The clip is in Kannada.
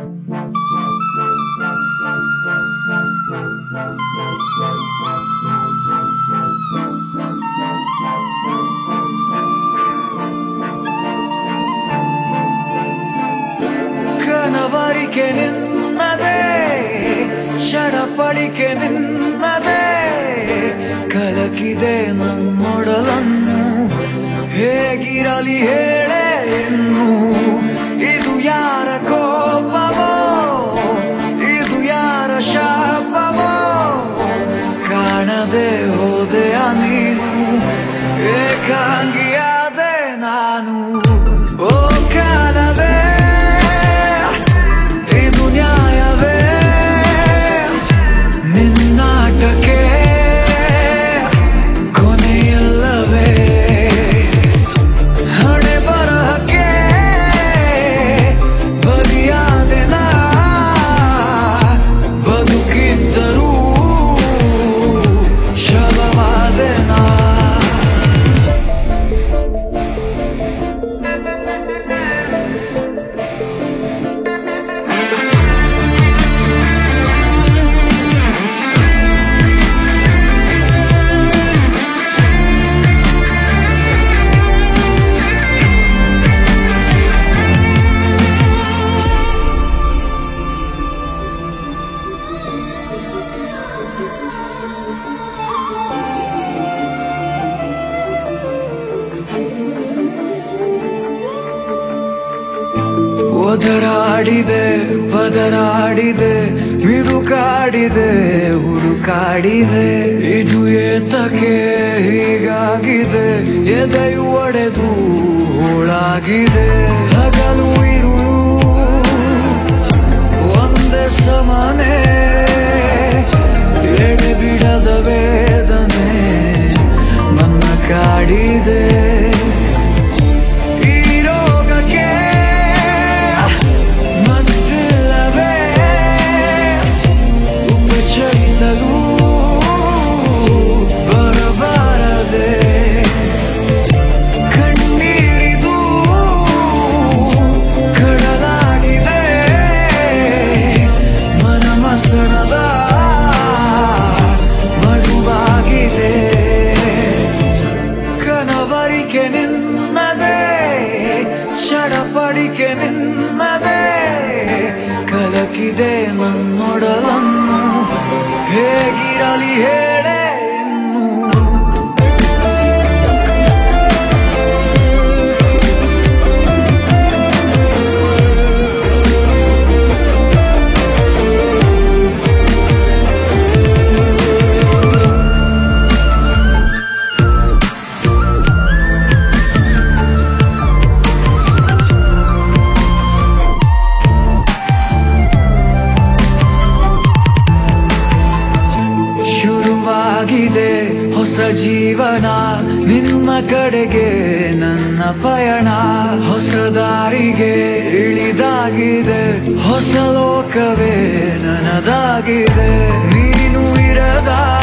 ಕನವರಿಕೆ ನಿನ್ನದೇ ಚಡಪಡಿಕೆ ನಿನ್ನದೇ ಕಲಕಿದೆ ನನ್ನೊಡಲನ್ನು ಹೇಗಿರಲಿ ಹೇಳೆ ಇನ್ನು ಇದು ಯಾರ ಕೋಪವೋ ಇದು ಯಾರ ಶಾಪವೋ ಕಾಣದೆ ಹೋದೆಯ ನೀನು ಏಕಾಂಗಿಯಾದೆ ನಾನು ಓ ಕಾಲವೇ ಇದು ನ್ಯಾಯವೇ ನಿನ್ನಾಟಕ್ಕೆ ಕೊನೆಯಲ್ಲವೇ ಹಣೆ ಬರಹಕ್ಕೆ ಬಲಿಯಾದೆ ನಾ ಬದುಕಿದ್ದರೂ ಶವವಾದೆ ನಾ ಒದರಾಡಿದೆ ಬದರಾಡಿದೆ ಮಿಡುಕಾಡಿದೆ ಹುಡುಕಾಡಿದೆ ಇದು ಏತಕ್ಕೆ ಹೀಗಾಗಿದೆ ಎದೆಯು ಒಡೆದು ಹೋಳಾಗಿದೆ ಹಗಲು ಇರು ಒಂದೇ ಸಮಾನೆ ಎಡೆ ಬಿಡದ ವೇದನೆ ನನ್ನ ಕಾಡಿದೆ ಈ ರೋಗಕ್ಕೆ ಮದ್ದಿಲ್ಲವೇ ಉಪಚರಿಸಲು ಬರಬಾರದೆ ಕಣ್ಣೀರಿದು ಕಡಲಾಡಿದೆ ಮನಮಸಣದ ಮಡುವಾಗಿದೆ ಕನವರಿಕೆ ನಿನ್ನದೇ ಚಡಪಡಿಕೆ ನಿನ್ನದೇ ಕಲಕಿದೆ ನನ್ನೊಡಲನ್ನು ಹೇಗಿರಲಿ ಹೇಳೆ ಇನ್ನು ಶುರುವಾಗಿದೆ ಹೊಸ ಜೀವನ ನಿನ್ನ ಕಡೆಗೆ ನನ್ನ ಪಯಣ ಹೊಸ ದಾರಿಗೆ ಇಳಿದಾಗಿದೆ ಹೊಸ ಲೋಕವೇ ನನದಾಗಿದೆ ನೀನು ಇರದ